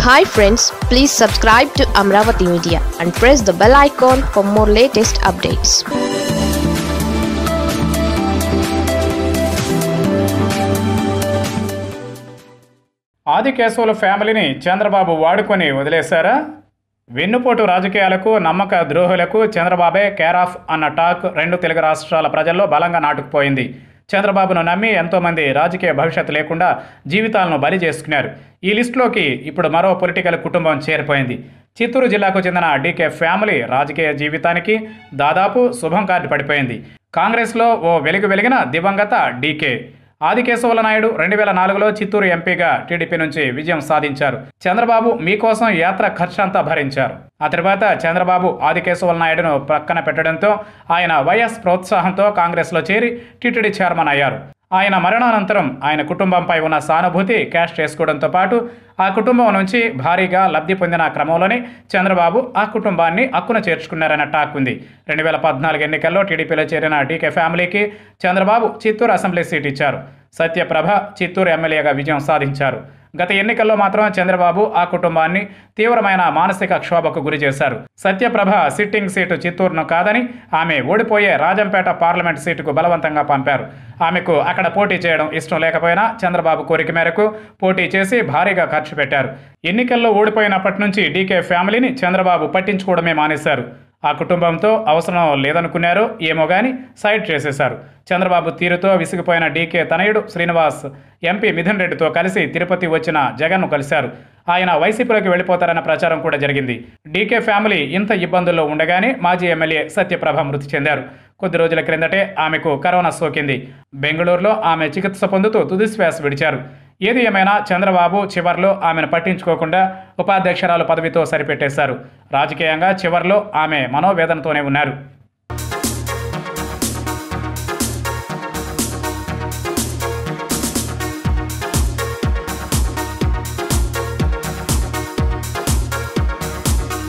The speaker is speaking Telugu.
hi friends please subscribe to Amaravati media and press the bell icon for more latest updates ఆదికేశవుల ఫ్యామిలీని చంద్రబాబు వాడుకొని వదిలేశారా వెన్నుపోటు రాజకీయాలకు నమ్మక ద్రోహులకు చంద్రబాబే కేర్ ఆఫ్ అన్న టాక్ రెండు తెలుగు రాష్ట్రాల ప్రజల్లో బలంగా నాటుకుపోయింది చంద్రబాబును నమ్మి ఎంతోమంది రాజకీయ భవిష్యత్తు లేకుండా జీవితాలను బలి చేసుకున్నారు ఈ లిస్టులోకి ఇప్పుడు మరో పొలిటికల్ కుటుంబం చేరిపోయింది చిత్తూరు జిల్లాకు చెందిన డీకే ఫ్యామిలీ రాజకీయ జీవితానికి దాదాపు శుభం కార్డు పడిపోయింది కాంగ్రెస్లో ఓ వెలుగు వెలిగిన దివంగత డీకే ఆదికేశవుల నాయుడు రెండు వేల నాలుగులో చిత్తూరు ఎంపీగా టీడీపీ నుంచి విజయం సాధించారు చంద్రబాబు మీకోసం యాత్ర ఖర్చంతా భరించారు ఆ తర్వాత చంద్రబాబు ఆదికేశవుల నాయుడును పక్కన పెట్టడంతో ఆయన వైఎస్ ప్రోత్సాహంతో కాంగ్రెస్లో చేరి టీటీడీ చైర్మన్ అయ్యారు ఆయన మరణానంతరం ఆయన కుటుంబంపై ఉన్న సానుభూతి క్యాష్ చేసుకోవడంతో పాటు ఆ కుటుంబం నుంచి భారీగా లబ్ధి పొందిన క్రమంలోనే చంద్రబాబు ఆ కుటుంబాన్ని అక్కున చేర్చుకున్నారన్న టాక్ ఉంది రెండు వేల పద్నాలుగు ఎన్నికల్లో టీడీపీలో చేరిన డీకే ఫ్యామిలీకి చంద్రబాబు చిత్తూరు అసెంబ్లీ సీట్ ఇచ్చారు సత్యప్రభ చిత్తూరు ఎమ్మెల్యేగా విజయం సాధించారు గత ఎన్నికల్లో మాత్రం చంద్రబాబు ఆ కుటుంబాన్ని తీవ్రమైన మానసిక క్షోభకు గురి చేశారు సత్యప్రభ సిట్టింగ్ సీటు చిత్తూరును కాదని ఆమె ఓడిపోయే రాజంపేట పార్లమెంట్ సీటుకు బలవంతంగా పంపారు ఆమెకు అక్కడ పోటీ చేయడం ఇష్టం లేకపోయినా చంద్రబాబు కోరిక మేరకు పోటీ చేసి భారీగా ఖర్చు పెట్టారు ఎన్నికల్లో ఓడిపోయినప్పటి నుంచి డీకే ఫ్యామిలీని చంద్రబాబు పట్టించుకోవడమే మానేశారు ఆ కుటుంబంతో అవసరం లేదనుకున్నారో ఏమో కానీ సైడ్ చేసేశారు చంద్రబాబు తీరుతో విసిగిపోయిన డీకే తనయుడు శ్రీనివాస్ ఎంపీ మిథున్ రెడ్డితో కలిసి తిరుపతి వచ్చిన జగన్ను కలిశారు ఆయన వైసీపీలోకి వెళ్ళిపోతారన్న ప్రచారం కూడా జరిగింది డీకే ఫ్యామిలీ ఇంత ఇబ్బందుల్లో ఉండగానే మాజీ ఎమ్మెల్యే సత్యప్రభ మృతి చెందారు కొద్ది రోజుల క్రిందటే ఆమెకు కరోనా సోకింది బెంగళూరులో ఆమె చికిత్స పొందుతూ తుదిశ్వాస విడిచారు ఏది ఏమైనా చంద్రబాబు చివర్లో ఆమెను పట్టించుకోకుండా ఉపాధ్యక్షరాలు పదవితో సరిపెట్టేశారు రాజకీయంగా చివర్లో ఆమె మనోవేదనతోనే ఉన్నారు